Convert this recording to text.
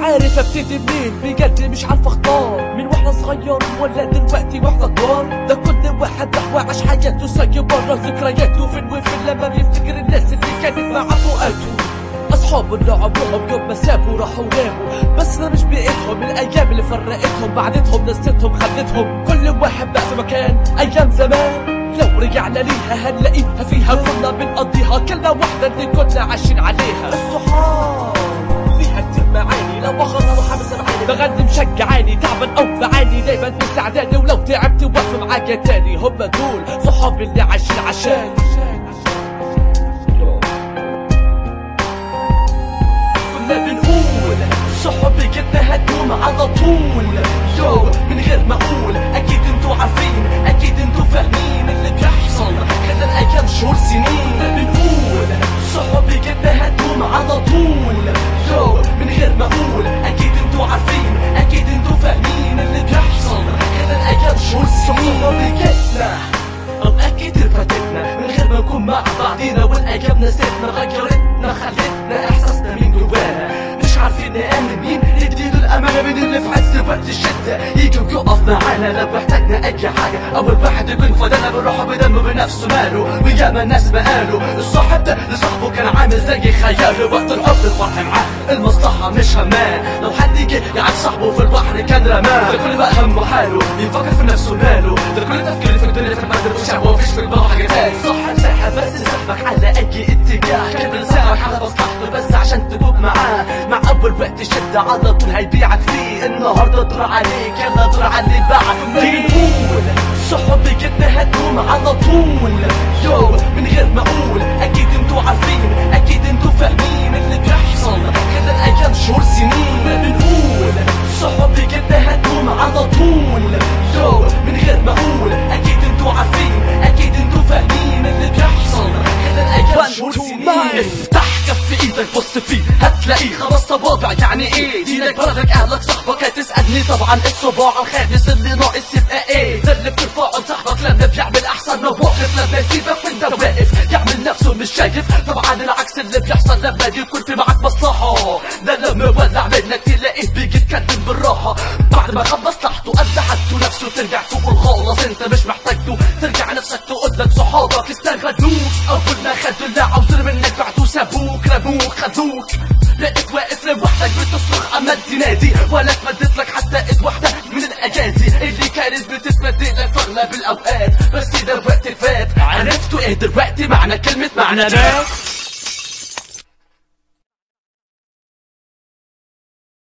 عارف ابتدي منين بجد مش عارف اختار من واحنا صغير ولا دلوقتي واحنا كبار ده كل واحد راح عاش حياته سايب بره ذكرياته فين وفين لما بيفتكر الناس اللي كانت معاه فوقاته اصحاب اللي عمرهم يوم ما سابوا راحوا ناموا بس انا مش بايدهم الايام اللي فرقتهم بعدتهم نسيتهم خلتهم كل واحد بقى في مكان ايام زمان لو رجعنا ليها هنلاقيها فيها كنا بنقضيها كلمة واحدة اللي كنا عايشين عليها الصحاب فيها كتير معاني لو اخلص صحابي سامحاني بغني مشجعاني تعبان او بعاني دايما مساعداني ولو تعبت واقف معايا تاني هم دول صحابي اللي عايشين عشاني كنا بنقول صحبي جدنا هتدوم على طول يو من غير ما اقول اكيد انتوا عارفين اكيد انتوا فاهمين اللي بيحصل كان الايام شهور سنين بنقول صحبي جدنا هتدوم على طول يو من غير ما اقول اكيد انتوا عارفين اكيد انتوا فاهمين اللي بيحصل كان الايام شهور سنين صحبي جدنا اوقات كتير فاتتنا من غير ما نكون مع بعضينا والايام نسيتنا غيرتنا خلتنا احساسنا من جوانا مش عارفين نامن مين نديله الامانه من اللي في عز وقت الشده يجي ويقف معانا لو احتاجنا اي حاجه اول واحد يكون فدانا بروحه بدمه بنفسه ماله وياما الناس ما قالوا الصاحب ده لصاحبه كان عامل زي خياله وقت الحب الفرح معاه المصلحه مش هماه لو حد جه يعاد صاحبه في البحر كان رماه ده كل بقى همه حاله يفكر في نفسه ماله ده كل تفكيره في الدنيا في المقدر والشهوه ومفيش في دماغه حاجه تاني صاحب ساحب بس سحبك على اي اتجاه كان بيساعدك على مصلحته بس عشان تدوب معاه مع اول وقت شده على طول هيبيعك فيه النهارده دور عليك يلا دور على اللي بعد بنقول صحبي جدنا هتدوم على طول يو من غير ما اقول اكيد انتوا عارفين اكيد انتوا فاهمين اللي بيحصل كده الايام شهور سنين بنقول صحبي جدنا هتدوم على طول يو من غير ما اقول اكيد انتوا عارفين اكيد انتوا فاهمين اللي بيحصل كده الايام شهور سنين افتح كف ايدك بص فيه هتلاقيه خلاص صوابع يعني ايه دينك بلدك اهلك صاحبك هتسالني طبعا الصباع الخامس اللي ناقص يبقى ايه ده اللي بترفعه لصاحبك لما بيعمل احسن مواقف لما يسيبك وانت واقف يعمل نفسه مش شايف طبعا العكس اللي بيحصل لما يكون في معاك مصلحه ده لما يولع منك تلاقيه بيجي يتكلم بالراحه بعد ما خد مصلحته قد حدته نفسه ترجع تقول خلاص انت مش محتاجته ترجع نفسك تقول لك صحابك استغلوك اول ما خدوا اللي عاوزين منك بعتوا سابوك رموك خدوك لقيت واقف لوحدك بتصرخ عمال تنادي ولا اتمدت لك حتى ايد واحده من الاجازي اللي كانت بتتمد لك في اغلب الاوقات بس دلوقتي فات عرفتوا ايه دلوقتي معنى كلمه معنى ناس